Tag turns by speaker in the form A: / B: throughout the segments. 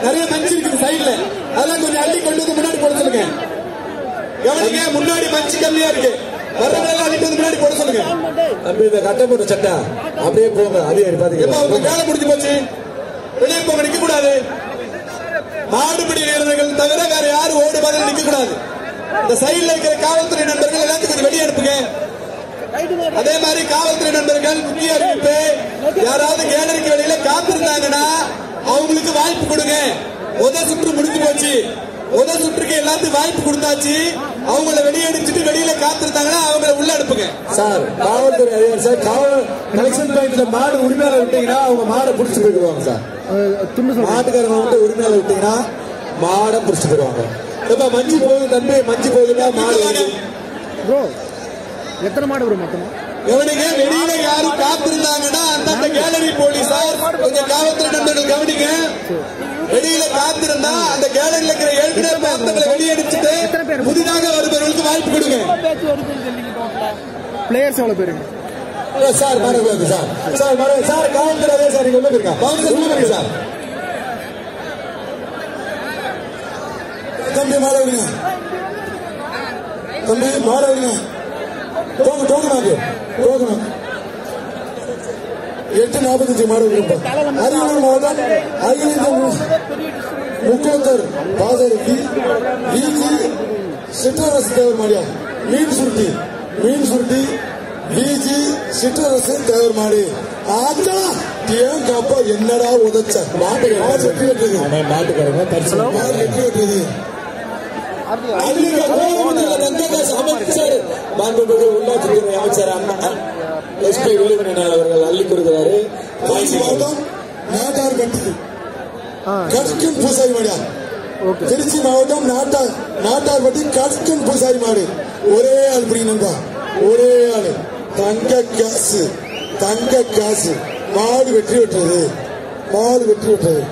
A: நிறைய மஞ்சள் இருக்குது சைடுல அதெல்லாம் கொஞ்சம் அள்ளி கொண்டு வந்து முன்னாடி போட சொல்லுங்க கவனிங்க முன்னாடி மஞ்சு கம்மியா இருக்கு வர்றவங்க அள்ளிட்டு வந்து முன்னாடி போட சொல்லுங்க
B: தம்பி இந்த கட்டை போட்ட சட்டை அப்படியே போங்க அதே
A: எப்ப
B: பாத்தீங்களா
A: உங்க வேலை முடிஞ்சு போச்சு வெளியே போங்க நிக்க கூடாது மாடுபிடி வீரர்கள் தவிர வேற யாரும் ஓடு பதில் நிக்க கூடாது இந்த சைடுல இருக்கிற காவல்துறை நண்பர்கள் எல்லாத்துக்கும் கொஞ்சம் வெளியே அனுப்புங்க அதே மாதிரி காவல்துறை நண்பர்கள் முக்கிய அறிவிப்பு யாராவது கேலரிக்கு வெளியில காத்திருந்தாங்கன்னா அவங்களுக்கு வாய்ப்பு கொடுங்க முத சுற்று முடிஞ்சு போச்சு முத சுற்றுக்கு எல்லாத்துக்கும் வாய்ப்பு கொடுத்தாச்சு அவங்கள வெளியே அடிச்சுட்டு வெளியில காத்திருந்தாங்கன்னா அவங்கள உள்ள அனுப்புங்க
B: சார் காவல்துறை அதிகாரி சார் காவல் கலெக்ஷன் பாயிண்ட்ல மாடு உரிமையாளர் விட்டீங்கன்னா அவங்க மாடை புடிச்சு போயிடுவாங்க சார்
C: துண்டு சொல்றேன்
B: மாட்டுக்காரங்க வந்து உரிமையாளர் விட்டீங்கன்னா மாடை புடிச்சு போயிடுவாங்க இப்ப மஞ்சு போகுது தம்பி மஞ்சு போகுதுன்னா மாடு வந்து
C: ப்ரோ எத்தனை மாடு ப்ரோ மொத்தமா
A: கவனிங்க வெளியில யாரும் காத்திருந்தாங்கன்னா அந்தந்த கேலரி போலீசார் கொஞ்சம் காவல்துறை நண்பர்கள் கவனிங்க வெளியில காத்திருந்தா அந்த கேலரியில இருக்கிற ஏற்கனவே பார்த்தவங்களை வெளியடிச்சுட்டு புதிதாக வருபவர்களுக்கு வாய்ப்பு கொடுங்க
C: பிளேயர்ஸ் எவ்வளவு பேரு
B: சார் மாடு போகுது சார் சார் மாடு சார் காவல்துறை அதே சார் நீங்க உள்ள போயிருக்கா
A: கவுன்சிலர் உள்ள போங்க சார்
B: தம்பி மாட விடுங்க தம்பி மாட விடுங்க டோக்கன் டோக்கன் ஆகு டோக்கன் எட்டு நாற்பத்தஞ்சு மாடு விடுங்க அரியலூர் மாவட்டம் அகிலேந்திர முக்கோத்தர் பாதருக்கு வீதி சிற்றரசு தேவர் மாடியா மீன் சுருட்டி மீன் சுருட்டி வீஜி சிற்றரசு தேவர் மாடி ஆச்சா ஏன் காப்பா என்னடா உதச்ச மாட்டு வெற்றி வெட்டுது மாட்டுக்காரங்க மாடு வெற்றி வெட்டுது அமைச்சர் மாண்புமிகு உள்ளாட்சித்துறை அமைச்சர் அண்ணா எஸ் பி வேலுமணியன் அவர்கள் அள்ளி கொடுக்கிறாரு மாவட்டம் நாட்டார்பட்டி
C: ஆ
B: கடுக்கும் பூசாரி மாடியா
C: ஓகே
B: திருச்சி மாவட்டம் நாட்டார் நாட்டார்பட்டி கடுக்கும் பூசாரி மாடு ஒரே ஆள் பிடிக்கணும்பா ஒரே ஆளு தங்க காசு தங்க காசு மாடு வெற்றி பெற்றது மாடு வெற்றி பெற்றது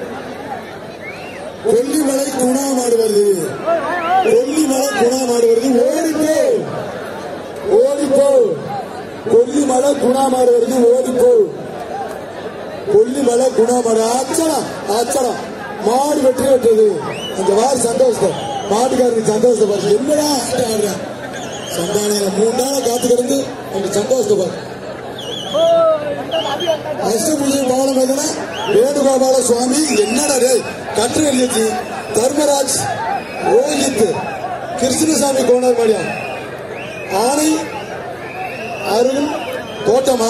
B: கொல்லிமலை குணா மாடு வருது கொல்லிமலை குணா மாடு வருது ஓடிப்போ ஓடிப்போ கொல்லிமலை குணா மாடு வருது ஓடிப்போ கொல்லிமலை குணா மாடு ஆச்சரம் ஆச்சரம் மாடு வெற்றி பெற்றது அந்த வார் சந்தோஷத்தை மாட்டுக்காரருக்கு சந்தோஷத்தை பாரு என்னடா ஆட்டம் ஆடுறேன் சந்தானியில மூணு நாளா காத்து கிடந்து அந்த சந்தோஷத்தை பாரு அஷ்டபூஜை பாலம் எதுனா வேணுகோபால சுவாமி என்னடா டேய் கற்று எழுதிச்சு தர்மராஜ் ரோஹித் கிருஷ்ணசாமி கோணர் மாடியா ஆணை அருள் தோட்டமா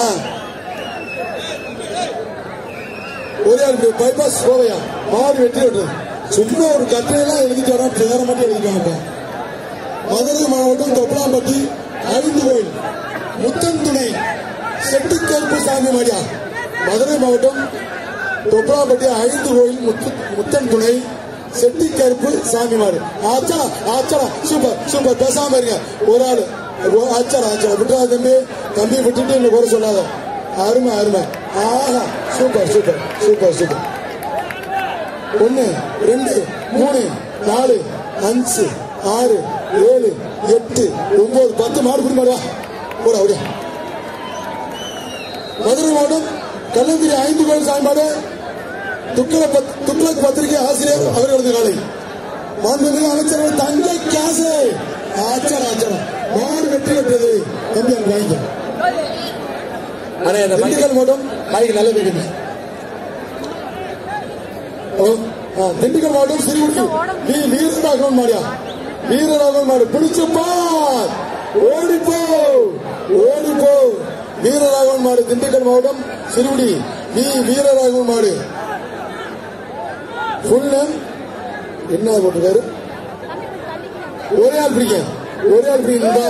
B: ஒரே ஆள் பைபாஸ் கோவையா மாடு வெட்டி விட்டுறது சும்மா ஒரு கற்றையெல்லாம் எழுதிட்டு வரா பேரை மட்டும் எழுதிக்காங்கப்பா மதுரை மாவட்டம் தொப்பலாம்பட்டி ஐந்து கோயில் முத்தன் துணை செட்டிக்கருப்பு சாமி மாடியா மதுரை மாவட்டம் தொப்பலாம்பட்டி ஐந்து கோயில் முத்து முத்தன் துணை செட்டிக்கருப்பு சாமி மாடு ஆச்சா ஆச்சா சூப்பர் சூப்பர் பேசாம இருங்க ஒரு ஆளு ஓ- ஆச்சா ஆச்சா விட்டுறா தம்பி தம்பி விட்டுட்டு என்ன குறை சொல்லாத அருமை அருமை ஆஹா சூப்பர் சூப்பர் சூப்பர் சூப்பர் ஒன்னு ரெண்டு மூணு நாலு அஞ்சு ஆறு ஏழு எட்டு ஒன்பது பத்து மாடு குடி மாடுவா போட அப்படியா மதுரை மாவட்டம் கல்லந்திரி ஐந்து கோயில் சாய்பாடு துக்ள பத்- துக்ளக் பத்திரிகை ஆசிரியர் அவர்களது காலை மாண்புமிகு அமைச்சர் தங்கை காசு ஆச்சரம் ஆச்சரம் மாடு வெற்றி பெற்றது தம்பி அங்க வாங்கிக்க திண்டுக்கல் மாவட்டம் மைக்கு நல்ல கேட்குங்க ஓ, ஆ, திண்டுக்கல் மாவட்டம் சிறுகுடி நீ வீரராகவன் மாடியா வீரராகவன் மாடு பிடிச்சு பார் ஓடிப்போ ஓடிப்போ வீரராகவன் மாடு திண்டுக்கல் மாவட்டம் சிறுகுடி நீ வீரராகவன் மாடு ஃபுல் நேம் என்ன போட்டிருக்காரு ஒரே ஆள் பிடிக்க ஒரே ஆள் பிடிக்க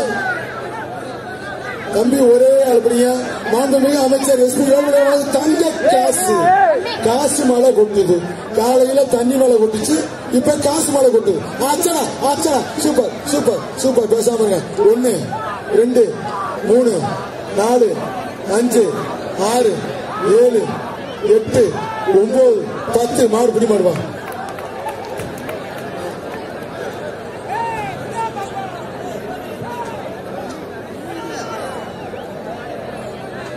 B: தம்பி ஒரே ஆள் பிடிங்க மாண்புமிகு அமைச்சர் எஸ்பி வேலுமணி தங்க காசு காசு மழை கொட்டுது காலையில தண்ணி மழை கொட்டுச்சு இப்ப காசு மழை கொட்டுது ஆச்சனா ஆச்சனா சூப்பர் சூப்பர் சூப்பர் பேசாம இருங்க ஒன்னு ரெண்டு மூணு நாலு அஞ்சு ஆறு ஏழு எட்டு ஒன்பது பத்து மாடு பிடி மாடுவா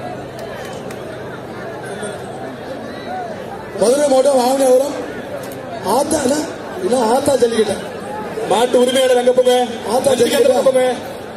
B: மதுரை மாவட்டம் வாகனபுரம் ஆத்தா என்ன இல்ல ஆத்தா ஜல்லிக்கட்டு
A: மாட்டு உரிமையாளர் அங்க போங்க
B: ஆத்தா
A: ஜல்லிக்கட்டு அங்க போங்க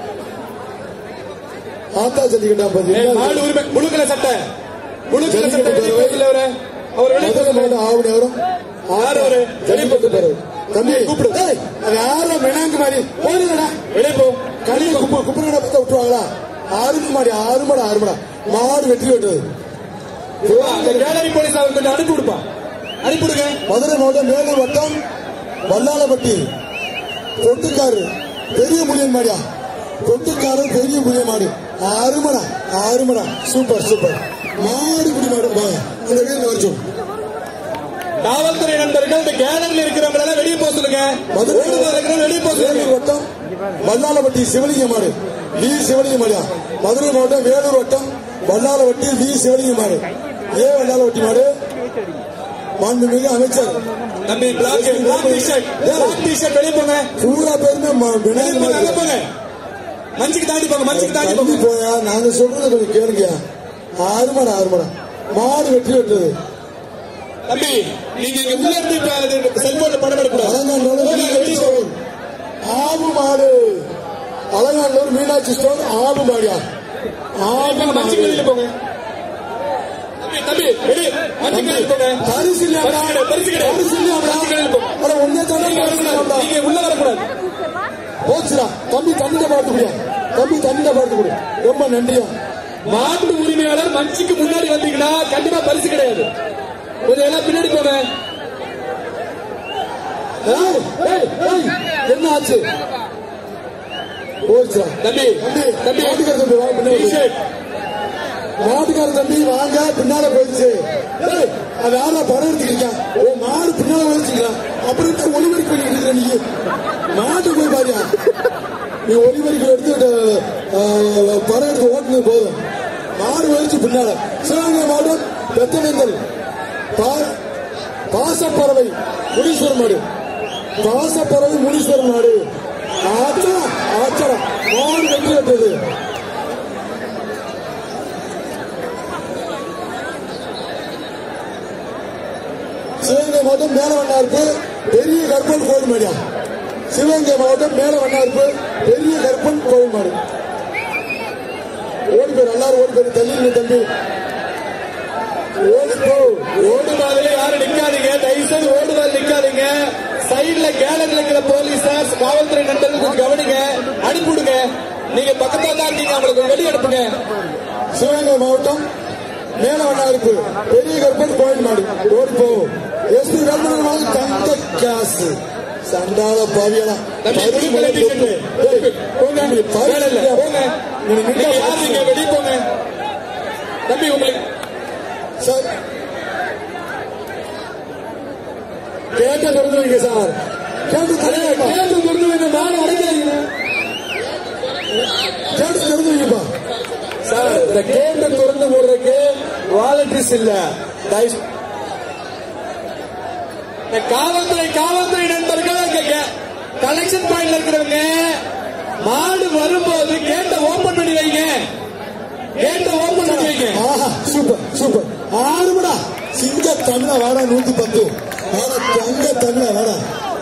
B: ஆத்தா ஜல்லிக்கட்டா பத்தி
A: ஏய், மாடு உரிமை முழு கலர் சட்டை முழு கலர் சட்டை வெளியே போகல அவரு அவர் வெளியே
B: மதுரை
A: போகல
B: மாவட்டம் ஆவணி வரும்
A: யார் அவரு
B: ஜல்லிக்கட்டு பேரு தம்பி கூப்பிடு ஏய், அது யாரும் மெனாங்க மாதிரி போயிருங்கடா
A: வெளியே போ
B: கண்ணி குப்பு குப்புறங்கடா பார்த்தா விட்டுருவாங்களா ஆறுக்கு மாடி ஆறு மாடா ஆறு மாடா மாடு வெற்றி வெட்டுறது
A: அந்த கேலரி போலீஸ் அவர் கொஞ்சம் அனுப்பி விடுப்பா அனுப்பி விடுங்க
B: மதுரை மாவட்டம் வேலூர் வட்டம் வல்லாளப்பட்டி பொட்டுக்காரு பெரிய முனியன் மாடியா பொட்டுக்காரு பெரிய முனியன் மாடு அருமடா அருமடா சூப்பர் சூப்பர் மாடு குடி மாடு வாங்க இந்த வீட்டில் வச்சோம்
A: காவல்துறை நண்பர்கள் இந்த கேலரியில் இருக்கிறவங்க எல்லாம் வெளியே போக சொல்லுங்க
B: மதுரை
A: ஓடுதல் இருக்கிறவங்க வெளியே போக சொல்லுங்க
B: வேலூர் வட்டம் வல்லாளப்பட்டி சிவலிங்க மாடு வி சிவலிங்க மாடியா மதுரை மாவட்டம் வேலூர் வட்டம் வல்லாளப்பட்டி வி சிவலிங்க மாடு ஏ வல்லாளப்பட்டி மாடு மாண்புமிகு அமைச்சர்
A: தம்பி black black T-shirt black T-shirt வெளியே போங்க
B: பூரா பேருமே ம-
A: வெளியே
B: விநாயகர்
A: போங்க அங்க
B: மாடு.
A: போங்க மஞ்சுக்கு தாண்டி போங்க மஞ்சுக்கு தாண்டி
B: தம்பி
A: போங்க
B: போயா நாங்க சொல்றத கொஞ்சம் கேளுங்க ஆறுமடா ஆறுமடா மாடு வெற்றி வெட்டுறது
A: தம்பி நீங்க இங்க உள்ள இருந்து இப்ப செல்போன்ல படம் எடுக்கூடாது
B: அலங்காநல்லூர்
A: வெளியே
B: மீனாட்சி ஸ்டோர் ஆவு மாடு அலங்காநல்லூர் மீனாட்சி ஸ்டோர் ஆவு மாடியா ஆவு
A: மஞ்சுக்கு
B: மாடு
A: வெளியில போங்க தம்பி தம்பி வெளியே மஞ்சுக்கு வெளியில போங்க
B: பரிசு இல்லையாடா?
A: பரிசு கிடையாது.
B: பரிசு இல்லையாடா?
A: மஞ்சுக்கு வெளியில போங்க
B: அட, ஒண்ணே சொன்னா
A: நீங்க
B: பரிசு இல்லையாடா?
A: வரக்கூடாது. நீங்க உள்ள வரக்கூடாது
B: போச்சுடா தம்பி தண்ணிட பார்த்து குடியா தம்பி தண்ணிட பார்த்து குடி ரொம்ப நன்றியா
A: மாட்டு உரிமையாளர் மஞ்சுக்கு முன்னாடி வந்தீங்கன்னா கண்டிப்பா பரிசு கிடையாது கொஞ்சம் எல்லாம் பின்னாடி போங்க
B: ஏய், ஏய், ஏய், என்ன ஆச்சு போச்சுடா
A: தம்பி
B: தம்பி
A: தம்பி
B: மாட்டுக்கார தம்பி வாங்க பின்னாடி வா.
A: டிஷர்ட்
B: மாட்டுக்கார தம்பி வாங்க பின்னால போயிடுச்சு ஏய், அது யாரா படம் எடுத்துக்கிட்டான் ஓ மாடு பின்னால போயிடுச்சுங்களா அப்புறம் என்ன ஒளிபரப்பு பண்ணிட்டு இருக்க நீ மாட்டு போய் பாரியா நீ ஒளிபரப்பு எடுத்து அஹ், படம் எடுத்து ஓட்டுனது போதும் மாடு போயிடுச்சு பின்னால சிவகங்கை மாவட்டம் பெத்தவேந்தல் பா- பாசப்பறவை முனீஸ்வரன் மாடு பாசப்பறவை முனீஸ்வரன் மாடு ஆச்சரம் ஆச்சரம் மாடு வெற்றி பெற்றது சிவகங்கை மாவட்டம் மேலவண்ணார்ப்பு பெரிய கற்பன் கோயில் மாடியா சிவகங்கை மாவட்டம் மேலவண்ணார்ப்பு பெரிய கற்பன் கோயில் மாடு ஓடி பேர் எல்லாரும் ஓடி பேர் தள்ளி நில்லு தம்பி ஓடி போ
A: ஓடுபாதையில யாரும் நிக்காதீங்க தயவு செய்து ஓடுபாதையில் நிக்காதீங்க சைடுல கேலரியில் இருக்கிற போலீசார் காவல்துறை நண்பர்கள் கொஞ்சம் கவனிங்க அனுப்பிவிடுங்க நீங்க பக்கத்துல தான் இருக்கீங்க அவங்களுக்கு வெளியே அனுப்புங்க
B: சிவகங்கை மாவட்டம் மேலவண்ணார்ப்பு பெரிய கற்பன் கோயில் மாடு ஓடி போ எஸ்பி வேல்முருகன் மாடு தங்க காசு சண்டால பாவியலா
A: தம்பி, புதுக்கலை t-shirt. போங்க வேலை இல்ல போங்க நீங்க யார் நீங்க வெளியே போங்க தம்பி உங்களுக்கு
B: சார் கேட்ட திறந்து வைங்க சார் கேட்டு திறந்து வைப்பா
A: கேட்டு கொண்டு வந்து நானும் அடைக்கிறீங்க
B: கேட்டு திறந்து வைப்பா
A: சார் இந்த கேட்டை திறந்து போடுறதுக்கு வாலண்டியர்ஸ் இல்ல தயவு இந்த காவல்துறை காவல்துறை நண்பர்கள் கலெக்ஷன் பாயிண்ட்ல இருக்கிறவங்க மாடு வரும்போது கேட்டை ஓபன் பண்ணி வைங்க கேட்டை ஓபன் பண்ணி வைங்க
B: ஆஹா சூப்பர் சூப்பர் ஆறுமடா சிங்க தமிழா வாடா நூத்தி பத்து வாடா தங்க தமிழா வாடா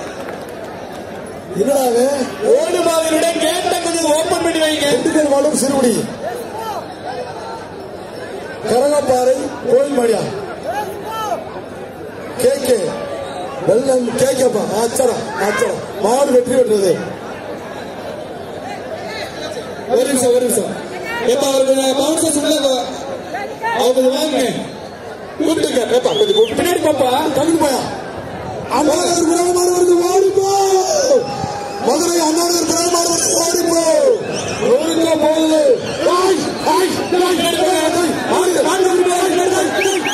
B: என்னடா அவன்?
A: ஓடு மாதிரியுடைய கேட்டை கொஞ்சம் ஓபன் பண்ணி வைங்க
B: திண்டுக்கல் மாவட்டம் சிறுகுடி கரகப்பாறை கோயில் மாடியா கேக்கே வெள்ளம் கேக்கப்பா ஆச்சரம் ஆச்சரம் மாடு வெற்றி பெற்றது
A: ஒரு நிமிஷம் ஒரு நிமிஷம் எப்ப அவருக்கு பவுன்சர்ஸ் உள்ள வா- அவங்க வாங்க கூப்பிட்டுங்க ஏப்பா கொஞ்சம் பின்னாடி பாப்பா
B: தமிழ் போயா அண்ணாநகர் பிரதமர் வருது ஓடிப்போ மதுரை அண்ணாநகர் பிரதமர் வருது ஓடிப்போ ஓடிப்போ போகுது ஆய், ஆய், ஆய்,
A: பின்னாடி போங்க.
B: ஆய், ஆய், ஆய், ஆய்,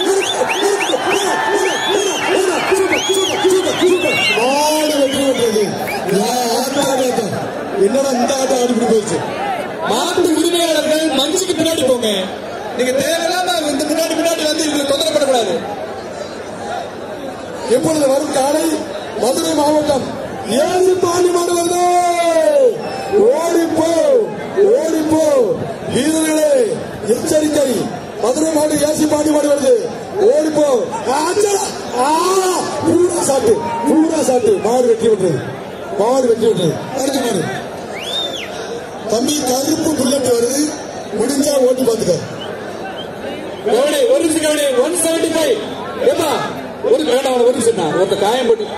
B: மாடு வெற்றி பெற்றது நான் ஆட்டம் ஆட்டம். என்னடா இந்த ஆட்டம் ஆடி போயிடுச்சு
A: மாட்டு உரிமையாளர்கள் மனுஷுக்கு பின்னாடி போங்க நீங்க தேவையில்லாம இந்த முன்னாடி முன்னாடி வந்து இவங்களுக்கு தொந்தரவு பண்ணக்கூடாது
B: எப்பொழுது வரும் காலை மதுரை மாவட்டம் ஏழு பாண்டி மாடு வருது ஓடிப்போ ஓடிப்போ வீரர்களே எச்சரிக்கை மதுரை மாவட்டம் ஏசி பாண்டி மாடு வருது ஓடி போ ஆச்சா! ஆ! பூரா சாட்டு பூரா சாட்டு மாடு வெட்டி விட்டுறது மாடு வெட்டி விட்டுறது அடுத்து மாடு தம்பி கருப்பு புல்லட் வருது முடிஞ்சா ஓட்டி பார்த்துக்க
A: கவனி ஒரு நிமிஷம் கவனி ஒன் செவன்டி ஃபைவ் ஏப்பா ஒரு வேண்டாம் ஒரு நிமிஷம் தான் ஒருத்த காயம் போட்டு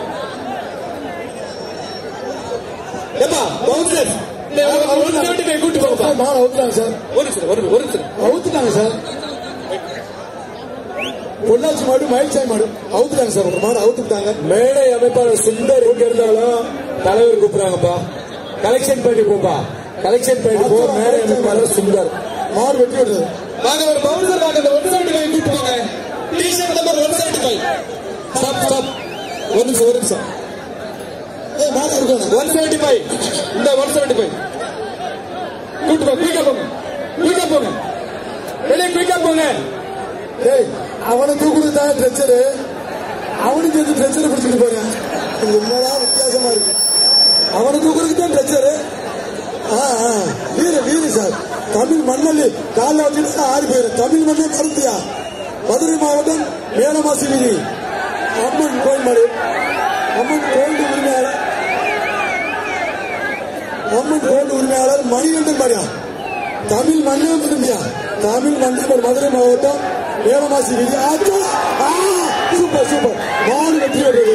A: ஏப்பா பவுன்சர் ஒன் செவன்டி ஃபைவ் கூட்டு போப்பா
B: மாடு அவுத்துட்டாங்க சார்
A: ஒரு நிமிஷம் ஒரு ஒரு நிமிஷம்
B: அவுத்துட்டாங்க சார் பொள்ளாச்சி மாடு மயில்சாய் மாடு அவுத்துட்டாங்க சார் ஒரு மாடு அவுத்துட்டாங்க
D: மேடை அமைப்பாளர் சுந்தர் எங்க இருந்தாலும் தலைவர் கூப்பிடுறாங்கப்பா கலெக்ஷன் பண்ணி போப்பா கலெக்ஷன் பண்ணி போ மேடை அமைப்பாளர் சுந்தர்
B: மாடு வெட்டி விடுறது
A: வாங்க ஒரு பவுன்சர் வாங்க இந்த ஒன் செவன்டி ஃபைவ் கூட்டு போங்க T-shirt number one seventy five stop stop ஒரு நிமிஷம் ஒரு நிமிஷம்
B: ஏய் மாடு இருக்காங்க
A: ஒன் செவன்டி ஃபைவ் இந்த ஒன் செவன்டி ஃபைவ் கூட்டு போ குயிக்கா போங்க குயிக்கா போங்க வெளியே குயிக்கா போங்க
B: ஏய் அவனை தூக்குறது தான் ட்ரெச்சரு அவனுக்கு எது ட்ரெச்சர் பிடிச்சிட்டு போறேன் இது என்னடா வித்தியாசமா இருக்கு அவனை தூக்குறதுக்கு தான் ட்ரெச்சரு ஆ ஆ, வீர வீர சார் தமிழ் மண்ணல்லி காலைல வச்சுட்டு ஆறு பேர் தமிழ் மண்ணே கருத்தியா மதுரை மாவட்டம் மேலமாசி வீதி அம்மன் கோயில் மாடு அம்மன் கோயில் உரிமையாளர் அம்மன் கோயில் உரிமையாளர் மணிகண்டன் மாடியா தமிழ் மண்ணில் திரும்பியா தமிழ் மண்ணில் மதுரை மாவட்டம் மேலமாசி வீதி ஆச்சா! ஆ, சூப்பர் சூப்பர் மாடு வெற்றி பெற்றது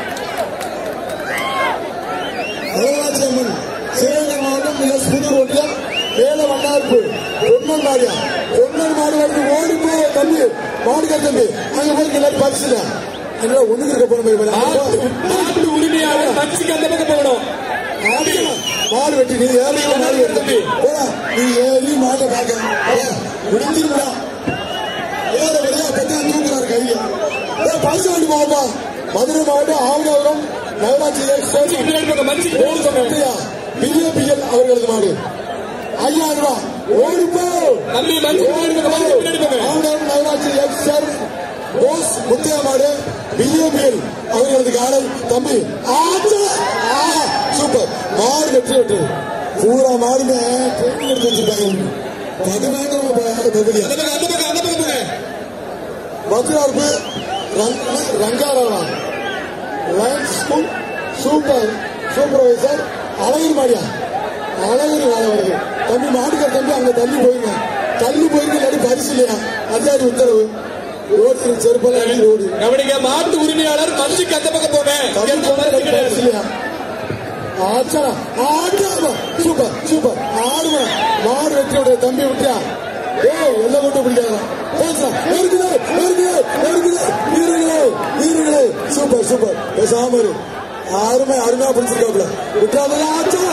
B: அழகாட்சி அம்மன் சிவகங்கை மாவட்டம் எஸ் புதூர் ஒன்றியம் மேல வண்ணார்ப்பு பொன்னன் மாடியா பொன்னன் மாடு வந்து ஓடி போய் தம்பி மாடுகார் தம்பி அங்க போய் எல்லாரும் பரிசுல என்ன ஒண்ணுக்கு இருக்க போன
A: நாட்டு உரிமையாளர் மச்சிக்கு அந்த பக்கம் போகணும்
B: மாடு வெட்டி நீ ஏறி மாடு வெட்டி தம்பி போடா நீ ஏறி மாட்டை பார்க்க முடிஞ்சிருந்தா ஏற வழியா பெற்றா தூக்குறாரு கையில ஏய், பரிசு வாங்கி போப்பா மதுரை மாவட்டம் ஆவணாபுரம் நகராட்சி
A: மச்சிக்கு பின்னாடி போங்க மச்சிக்கு போங்க
B: பிஜேபிஎல் அவர்களது மாடு ஐயாயிரம் ரூபாய் ஓடி போ
A: தம்பி மச்சிக்கு பின்னாடி போங்க மச்சிக்கு பின்னாடி போங்க
B: ஆவணாபுரம் நகராட்சி எக்ஸர் போஸ் முத்தையா மாடு பிஜேபிஎல் அவர்களது காலை தம்பி ஆச்சா! ஆஹா சூப்பர் மாடு வெற்றி வெற்றி பூரா மாடுமே ட்ரெயினிங் எடுத்து வச்சிருக்காங்க பதினாயிரம் தொகுதியா
A: அந்த பக்கம் அந்த பக்கம் அந்த பக்கம் போங்க
B: பத்ரார்பு ரங்காரவா Lions school super supervisor Alagar மாடியா அழகர் வேலை வருது தம்பி மாட்டுக்கார் தம்பி அங்க தள்ளி போயிருங்க தள்ளி போயிருக்க இல்லாட்டி பரிசு இல்லையா அதிகாரி உத்தரவு ஓடி செருப்பெல்லாம் அடிச்சு ஓடி
A: கவனிங்க மாட்டு உரிமையாளர் மச்சிக்கு அந்த பக்கம் போங்க
B: தம்பி
A: எந்த
B: போனா
A: பரிசு
B: பரிசு
A: கிடையாது.
B: இல்லையா ஆச்சா ஆச்சா சூப்பர் சூப்பர் ஆடுவா மாடு வெற்றியோட தம்பி விட்டியா ஏய் எல்லாம் கொண்டு பிடிக்காத பேசலாம் இருக்குது இருக்குது இருக்குது வீரர்களே வீரர்களே சூப்பர் சூப்பர் பேசாம இரு அருமை அருமையா பிடிச்சிருக்காப்ல விட்டாத ஆச்சா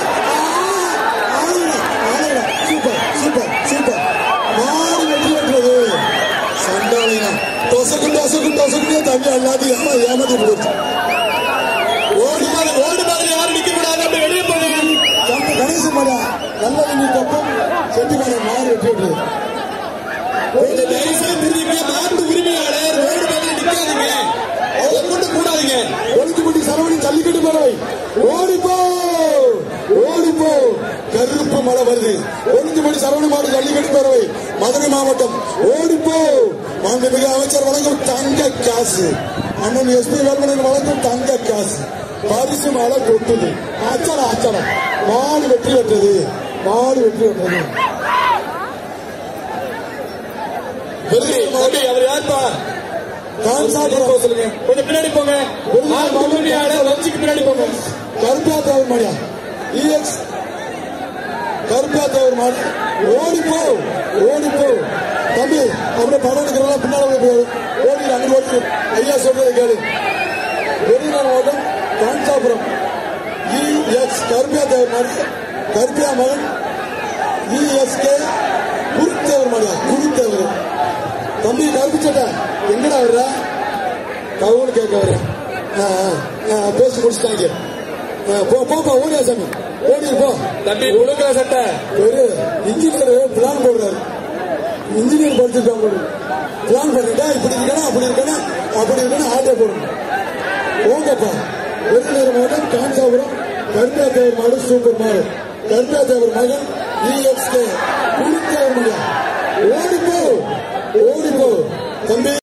B: சூப்பர் சூப்பர் சூப்பர் மாடு வெற்றி பெற்றது சண்டாளினா டொசக்கு டொசக்கு டொசக்கு தம்பி எல்லாத்தையும் ஏமா ஏமாத்திட்டு போச்சு
A: ஓடி பாரு ஓடி பாரு யாரும் நிக்க கூடாது அப்படி வெளியே போங்க
B: தம்பி கணேசன் மடா நல்ல நீ தப்பம் செட்டி மடா மாறு வெற்றி விட்டுரு
A: இந்த தைரியம் தெரியுங்க மாட்டு உரிமையாளர் ஓடி பாரு நிக்காதீங்க அவரை கொண்டு கூடாதீங்க
B: ஒழுங்குபட்டி சரவணி ஜல்லிக்கட்டு பறவை ஓடிப்போ ஓடிப்போ கருப்பு மழை வருது ஒழுங்குபட்டி சரவணி மாடு ஜல்லிக்கட்டு பறவை மதுரை மாவட்டம் ஓடிப்போ மாண்புமிகு அமைச்சர் வழங்கும் தங்க காசு அண்ணன் எஸ்பி வேல்மணன் வழங்கும் தங்க காசு பரிசு மழை கொட்டுது ஆச்சரம் ஆச்சரம் மாடு வெற்றி பெற்றது மாடு வெற்றி பெற்றது
A: தம்பி, தம்பி, அவர் யாருப்பா
B: கான்சாபுரம்
A: போக சொல்லுங்க கொஞ்சம் பின்னாடி போங்க மாட்டு உரிமையாளர் மச்சிக்கு பின்னாடி போங்க
B: கருப்பா தேவர் மாடியா இஎக்ஸ் கருப்பா தேவர் மாடி ஓடி போ ஓடி போ தம்பி அப்படியே படம் எடுக்கிறதா பின்னால போய் போகுது ஓடி அங்க ஓடி ஐயா சொல்றதை கேளு வெளிநாடு மாவட்டம் காஞ்சாபுரம் இஎக்ஸ் கருப்பியா தேவர் மாடி கருப்பியா மகன் இஎஸ்கே குருத்தேவர் மாடியா குருத்தேவர் தம்பி கருப்பு சட்டை எங்கடா வர்ற கவுன்னு கேட்க வர்றேன் ஆ, ஆ, ஆ, பேசி முடிச்சுட்டாங்க ஆ, போ போப்பா ஓடியா சாமி ஓடி போ
A: தம்பி முழுக்கிற சட்டை
B: ஒரு இன்ஜினியர் பிளான் போடுறாரு இன்ஜினியர் படிச்சிருக்காங்க பிளான் பண்ணிட்டா இப்படி இருக்கணும் அப்படி இருக்கணும் அப்படி இருக்கணும் ஆட்டோ போடணும் போங்கப்பா விருதுநகர் மாவட்டம் காஞ்சாபுரம் கருப்பா தேவர் மாடு சூப்பர் மாடு கருப்பா தேவர் மகன் இஎக்ஸ்கே குருத்தேவர் மகன் ஓடிப்போ ஓடிப்போ தம்பி